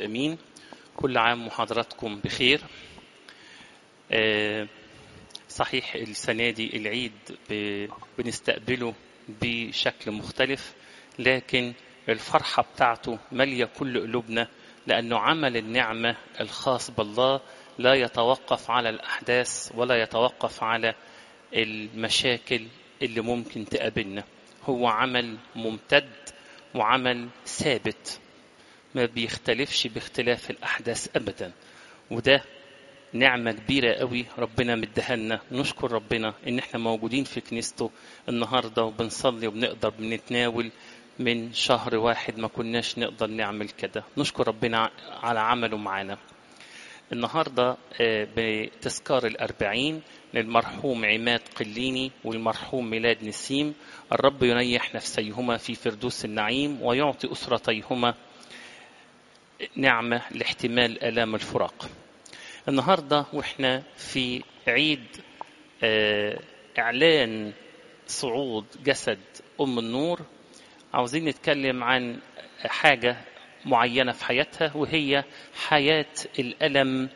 امين كل عام وحضراتكم بخير آه، صحيح السنه دي العيد ب- بنستقبله بشكل مختلف لكن الفرحه بتاعته ماليه كل قلوبنا لانه عمل النعمه الخاص بالله لا يتوقف على الاحداث ولا يتوقف على المشاكل اللي ممكن تقابلنا هو عمل ممتد وعمل ثابت ما بيختلفش باختلاف الأحداث أبدا وده نعمة كبيرة قوي ربنا مديها لنا نشكر ربنا إن إحنا موجودين في كنيسته النهاردة وبنصلي وبنقدر بنتناول من شهر واحد ما كناش نقدر نعمل كده نشكر ربنا على عمله معانا النهاردة آه، بتذكار الأربعين للمرحوم عماد قليني والمرحوم ميلاد نسيم الرب ينيح نفسيهما في فردوس النعيم ويعطي أسرتيهما نعمة لاحتمال آلام الفراق النهاردة وإحنا في عيد آه، إعلان صعود جسد أم النور عاوزين نتكلم عن حاجة معينة في حياتها وهي حياة الألم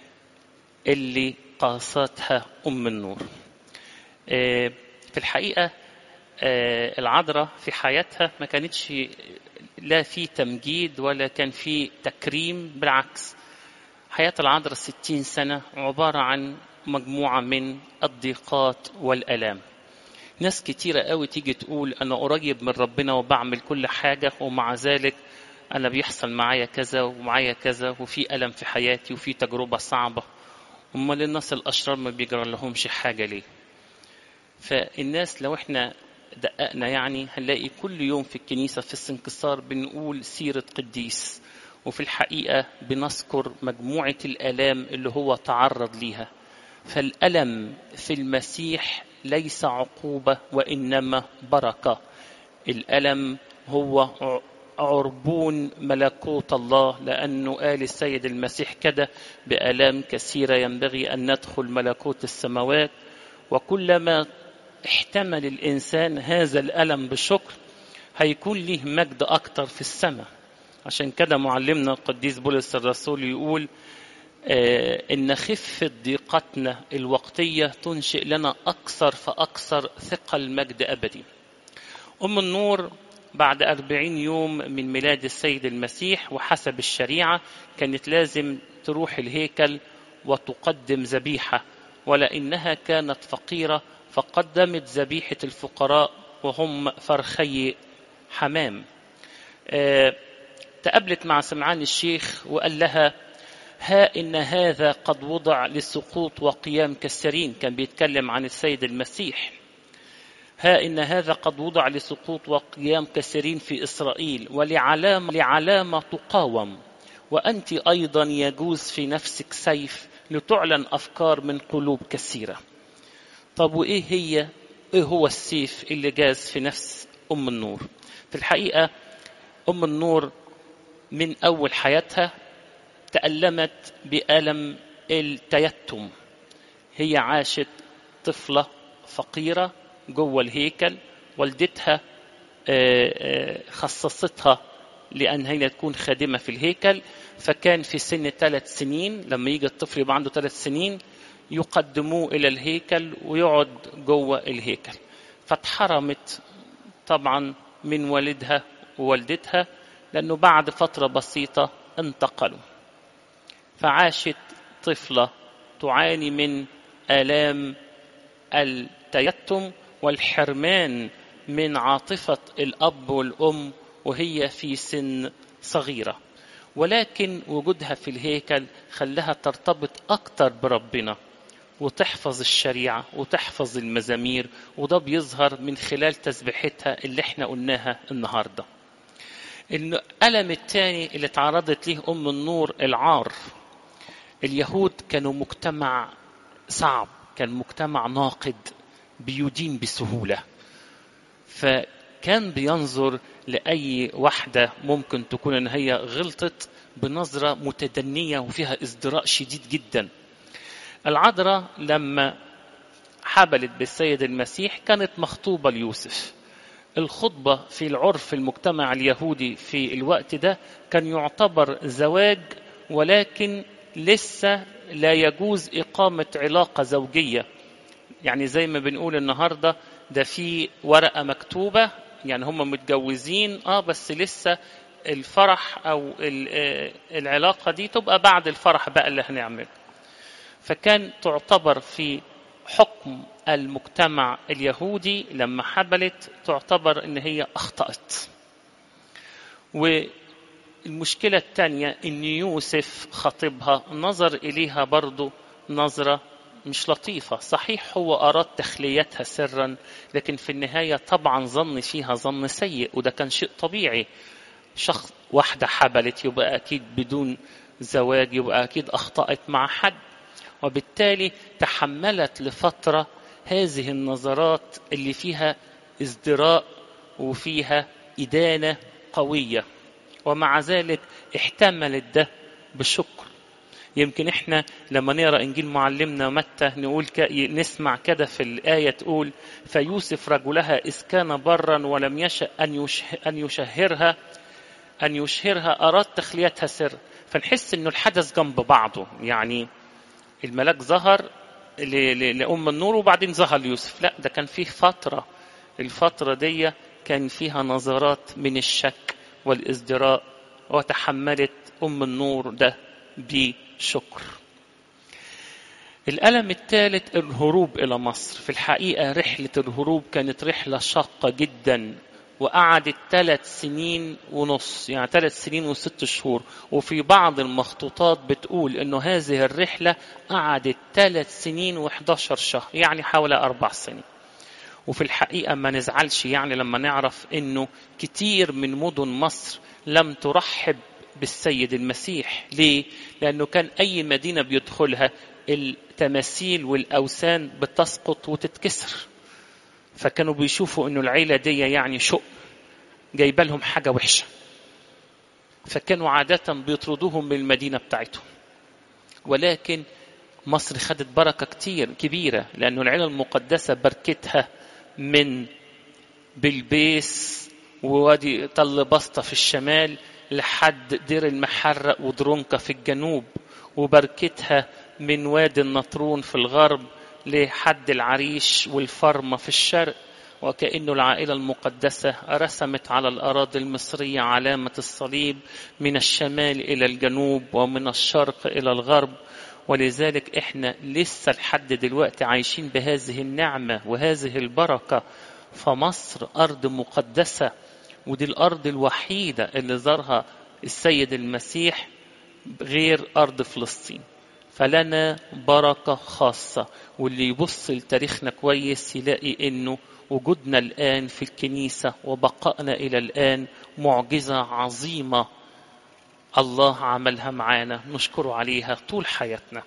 اللي قاستها أم النور آه، في الحقيقة آه، العذراء في حياتها ما كانتش لا في تمجيد ولا كان في تكريم بالعكس حياة العذراء ستين سنة عبارة عن مجموعة من الضيقات والألام ناس كتيرة قوي تيجي تقول أنا قريب من ربنا وبعمل كل حاجة ومع ذلك أنا بيحصل معايا كذا ومعايا كذا وفي ألم في حياتي وفي تجربة صعبة أمال الناس الأشرار ما بيجرى لهمش حاجة ليه فالناس لو احنا دققنا يعني هنلاقي كل يوم في الكنيسة في السنكسار بنقول سيرة قديس وفي الحقيقة بنذكر مجموعة الآلام اللي هو تعرض ليها فالألم في المسيح ليس عقوبة وإنما بركة الألم هو ع- عربون ملكوت الله لأنه قال السيد المسيح كده بآلام كثيرة ينبغي أن ندخل ملكوت السماوات وكلما احتمل الإنسان هذا الألم بشكر هيكون ليه مجد أكتر في السماء عشان كده معلمنا القديس بولس الرسول يقول آه، إن خفة ضيقتنا الوقتية تنشئ لنا أكثر فأكثر ثقل مجد أبدي أم النور بعد أربعين يوم من ميلاد السيد المسيح وحسب الشريعة كانت لازم تروح الهيكل وتقدم ذبيحة ولأنها كانت فقيرة فقدمت ذبيحة الفقراء وهم فرخي حمام آه، تقابلت مع سمعان الشيخ وقال لها ها إن هذا قد وضع للسقوط وقيام كالسرين كان بيتكلم عن السيد المسيح ها إن هذا قد وضع لسقوط وقيام كثيرين في إسرائيل ولعلامة لعلامة تقاوم وأنت أيضا يجوز في نفسك سيف لتعلن أفكار من قلوب كثيرة طب وإيه هي إيه هو السيف اللي جاز في نفس أم النور في الحقيقة أم النور من أول حياتها تألمت بألم التيتم هي عاشت طفلة فقيرة جوه الهيكل والدتها آه، آه، خصصتها لأن هي تكون خادمة في الهيكل فكان في سن ثلاث سنين لما يجي الطفل يبقى عنده ثلاث سنين يقدموه إلى الهيكل ويقعد جوه الهيكل فاتحرمت طبعا من والدها ووالدتها لأنه بعد فترة بسيطة انتقلوا فعاشت طفلة تعاني من آلام التيتم والحرمان من عاطفة الأب والأم وهي في سن صغيرة ولكن وجودها في الهيكل خلاها ترتبط أكتر بربنا وتحفظ الشريعة وتحفظ المزامير وده بيظهر من خلال تسبيحتها اللي احنا قلناها النهارده الألم الثاني اللي تعرضت ليه أم النور العار اليهود كانوا مجتمع صعب كان مجتمع ناقد بيدين بسهولة فكان بينظر لأي واحدة ممكن تكون إن هي غلطت بنظرة متدنية وفيها ازدراء شديد جدا العذراء لما حبلت بالسيد المسيح كانت مخطوبة ليوسف الخطبة في العرف المجتمع اليهودي في الوقت ده كان يعتبر زواج ولكن لسه لا يجوز إقامة علاقة زوجية يعني زي ما بنقول النهاردة ده في ورقة مكتوبة يعني هم متجوزين اه بس لسه الفرح او العلاقة دي تبقى بعد الفرح بقى اللي هنعمله فكان تعتبر في حكم المجتمع اليهودي لما حبلت تعتبر ان هي اخطأت والمشكلة الثانية ان يوسف خطيبها نظر اليها برضو نظرة مش لطيفة صحيح هو أراد تخليتها سرا لكن في النهاية طبعا ظن فيها ظن سيء وده كان شيء طبيعي شخص واحدة حبلت يبقى أكيد بدون زواج يبقى أكيد أخطأت مع حد وبالتالي تحملت لفترة هذه النظرات اللي فيها ازدراء وفيها إدانة قوية ومع ذلك احتملت ده بشكر يمكن احنا لما نقرا انجيل معلمنا متى نقول ك... نسمع كده في الايه تقول فيوسف رجلها اذ كان برا ولم يشأ ان يشه... ان يشهرها ان يشهرها اراد تخليتها سر فنحس انه الحدث جنب بعضه يعني الملاك ظهر ل... ل... لام النور وبعدين ظهر ليوسف لا ده كان فيه فتره الفتره دي كان فيها نظرات من الشك والازدراء وتحملت ام النور ده بشكر الألم الثالث الهروب إلى مصر في الحقيقة رحلة الهروب كانت رحلة شاقة جدا وقعدت ثلاث سنين ونص يعني ثلاث سنين وست شهور وفي بعض المخطوطات بتقول انه هذه الرحلة قعدت ثلاث سنين و11 شهر يعني حوالي أربع سنين وفي الحقيقة ما نزعلش يعني لما نعرف انه كتير من مدن مصر لم ترحب بالسيد المسيح ليه؟ لأنه كان أي مدينة بيدخلها التماثيل والأوثان بتسقط وتتكسر فكانوا بيشوفوا أنه العيلة دي يعني شق جايبه لهم حاجة وحشة فكانوا عادة بيطردوهم من المدينة بتاعتهم ولكن مصر خدت بركة كتير كبيرة لأنه العيلة المقدسة بركتها من بلبيس ووادي طل بسطة في الشمال لحد دير المحرق ودرونكا في الجنوب وبركتها من وادي النطرون في الغرب لحد العريش والفرمة في الشرق وكأنه العائلة المقدسة رسمت على الأراضي المصرية علامة الصليب من الشمال إلى الجنوب ومن الشرق إلى الغرب ولذلك احنا لسه لحد دلوقتي عايشين بهذه النعمة وهذه البركة فمصر أرض مقدسة ودي الأرض الوحيدة اللي زارها السيد المسيح غير أرض فلسطين فلنا بركة خاصة واللي يبص لتاريخنا كويس يلاقي إنه وجودنا الآن في الكنيسة وبقائنا إلى الآن معجزة عظيمة الله عملها معانا نشكره عليها طول حياتنا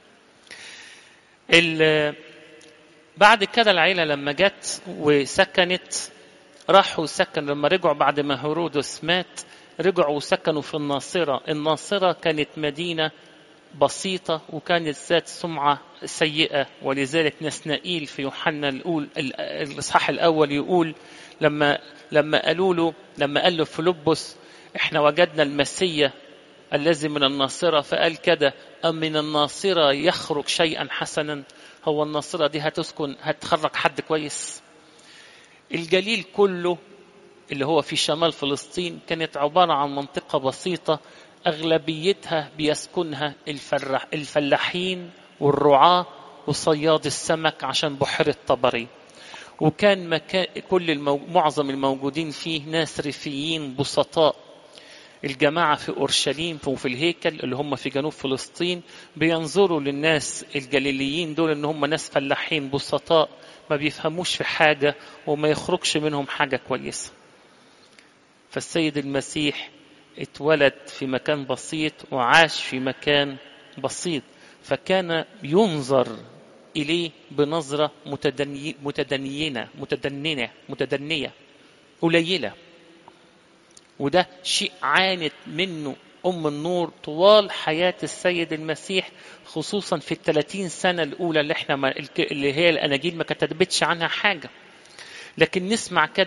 بعد كده العيلة لما جت وسكنت راحوا سكنوا لما رجعوا بعد ما هيرودس مات رجعوا وسكنوا في الناصرة الناصرة كانت مدينة بسيطة وكانت ذات سمعة سيئة ولذلك نسنائيل في يوحنا الأول الإصحاح الأول يقول لما لما قالوا له لما قال له فيلبس احنا وجدنا المسيا الذي من الناصرة فقال كده أم من الناصرة يخرج شيئا حسنا هو الناصرة دي هتسكن هتخرج حد كويس الجليل كله اللي هو في شمال فلسطين كانت عبارة عن منطقة بسيطة أغلبيتها بيسكنها الفرح الفلاحين والرعاة وصياد السمك عشان بحيرة طبري وكان مكان كل المو... معظم الموجودين فيه ناس ريفيين بسطاء الجماعة في أورشليم وفي الهيكل اللي هم في جنوب فلسطين بينظروا للناس الجليليين دول إن هم ناس فلاحين بسطاء ما بيفهموش في حاجة وما يخرجش منهم حاجة كويسة فالسيد المسيح اتولد في مكان بسيط وعاش في مكان بسيط فكان ينظر إليه بنظرة متدني متدنينة متدنية متدنية قليلة وده شيء عانت منه أم النور طوال حياة السيد المسيح خصوصا في الثلاثين سنة الأولى اللي احنا ما اللي هي الأناجيل ما كتبتش عنها حاجة لكن نسمع كده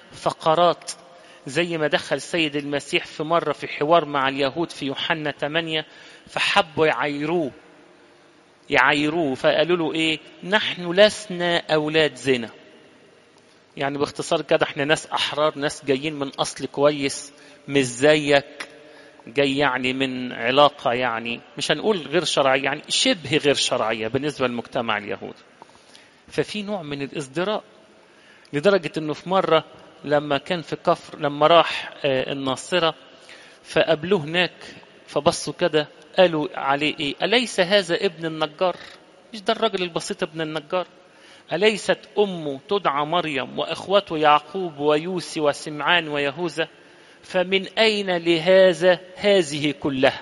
فقرات زي ما دخل السيد المسيح في مرة في حوار مع اليهود في يوحنا 8 فحبوا يعايروه يعايروه فقالوا له ايه نحن لسنا اولاد زنا يعني باختصار كده احنا ناس احرار ناس جايين من اصل كويس مش زيك جاي يعني من علاقة يعني مش هنقول غير شرعية يعني شبه غير شرعية بالنسبة للمجتمع اليهودي ففي نوع من الازدراء لدرجة انه في مرة لما كان في كفر لما راح الناصرة فقابلوه هناك فبصوا كده قالوا عليه ايه أليس هذا ابن النجار مش ده الراجل البسيط ابن النجار أليست أمه تدعى مريم وإخوته يعقوب ويوسي وسمعان ويهوذا فمن أين لهذا هذه كلها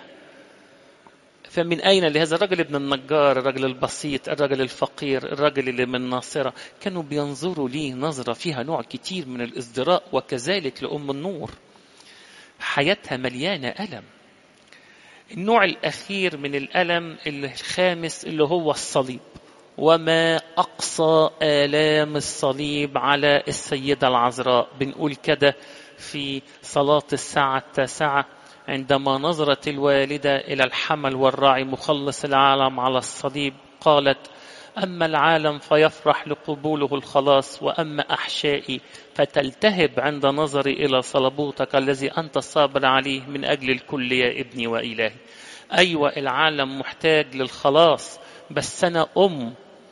فمن أين لهذا الرجل ابن النجار الرجل البسيط الرجل الفقير الرجل اللي من ناصرة كانوا بينظروا ليه نظرة فيها نوع كتير من الازدراء وكذلك لأم النور حياتها مليانة ألم النوع الأخير من الألم الخامس اللي هو الصليب وما أقصى آلام الصليب على السيدة العذراء بنقول كده في صلاة الساعة التاسعة عندما نظرت الوالدة إلى الحمل والراعي مخلص العالم على الصليب قالت أما العالم فيفرح لقبوله الخلاص وأما أحشائي فتلتهب عند نظري إلى صلبوتك الذي أنت صابر عليه من أجل الكل يا ابني وإلهي أيوة العالم محتاج للخلاص بس أنا أم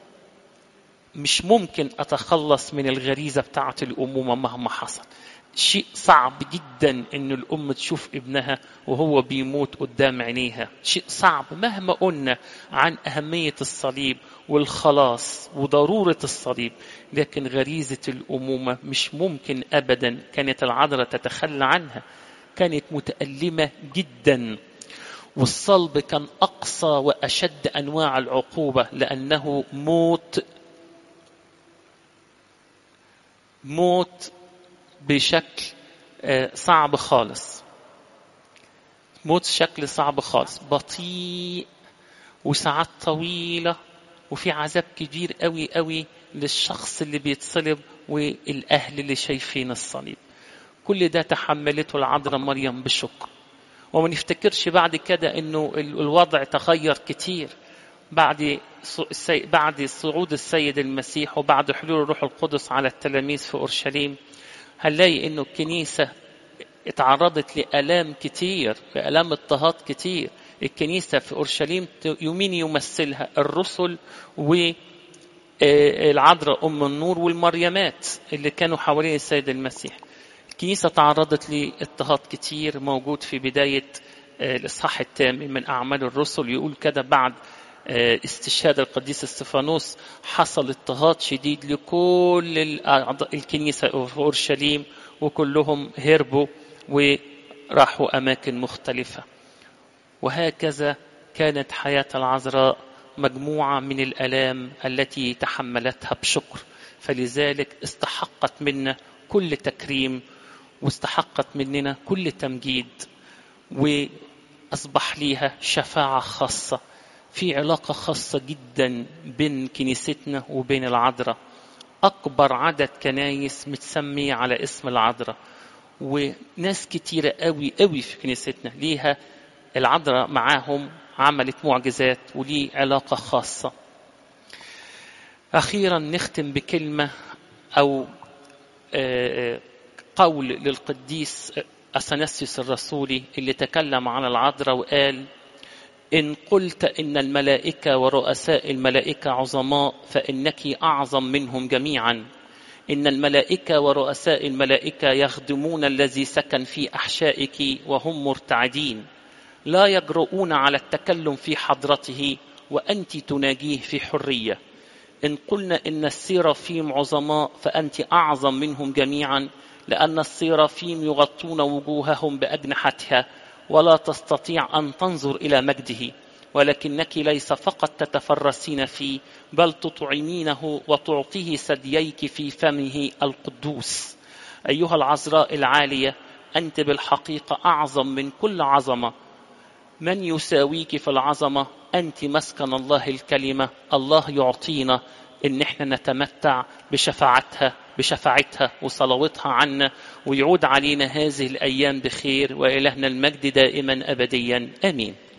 مش ممكن أتخلص من الغريزة بتاعة الأمومة مهما حصل شيء صعب جدا ان الام تشوف ابنها وهو بيموت قدام عينيها شيء صعب مهما قلنا عن اهميه الصليب والخلاص وضروره الصليب لكن غريزه الامومه مش ممكن ابدا كانت العذراء تتخلى عنها كانت متالمه جدا والصلب كان اقصى واشد انواع العقوبه لانه موت موت بشكل صعب خالص موت شكل صعب خالص بطيء وساعات طويلة وفي عذاب كبير قوي قوي للشخص اللي بيتصلب والأهل اللي شايفين الصليب كل ده تحملته العذراء مريم بشكر وما نفتكرش بعد كده انه الوضع تغير كتير بعد بعد صعود السيد المسيح وبعد حلول الروح القدس على التلاميذ في اورشليم هنلاقي انه الكنيسه اتعرضت لالام كتير لالام اضطهاد كتير الكنيسه في اورشليم يمين يمثلها الرسل والعذراء ام النور والمريمات اللي كانوا حوالين السيد المسيح الكنيسه تعرضت لاضطهاد كتير موجود في بدايه الاصحاح الثامن من اعمال الرسل يقول كده بعد استشهاد القديس استفانوس حصل اضطهاد شديد لكل الكنيسة في أورشليم وكلهم هربوا وراحوا أماكن مختلفة وهكذا كانت حياة العذراء مجموعة من الآلام التي تحملتها بشكر فلذلك استحقت منا كل تكريم واستحقت مننا كل تمجيد وأصبح ليها شفاعة خاصة في علاقة خاصة جدا بين كنيستنا وبين العذراء أكبر عدد كنايس متسمية على اسم العذراء وناس كتيرة قوي قوي في كنيستنا ليها العذراء معاهم عملت معجزات وليه علاقة خاصة أخيرا نختم بكلمة أو قول للقديس أثناسيوس الرسولي اللي تكلم عن العذراء وقال إن قلت إن الملائكة ورؤساء الملائكة عظماء فإنك أعظم منهم جميعا إن الملائكة ورؤساء الملائكة يخدمون الذي سكن في أحشائك وهم مرتعدين لا يجرؤون على التكلم في حضرته وأنت تناجيه في حرية إن قلنا إن السيرافيم عظماء فأنت أعظم منهم جميعا لأن السيرافيم يغطون وجوههم بأجنحتها ولا تستطيع ان تنظر الى مجده ولكنك ليس فقط تتفرسين فيه بل تطعمينه وتعطيه ثدييك في فمه القدوس ايها العذراء العاليه انت بالحقيقه اعظم من كل عظمه من يساويك في العظمه انت مسكن الله الكلمه الله يعطينا ان احنا نتمتع بشفاعتها بشفاعتها وصلواتها عنا ويعود علينا هذه الايام بخير والهنا المجد دائما ابديا امين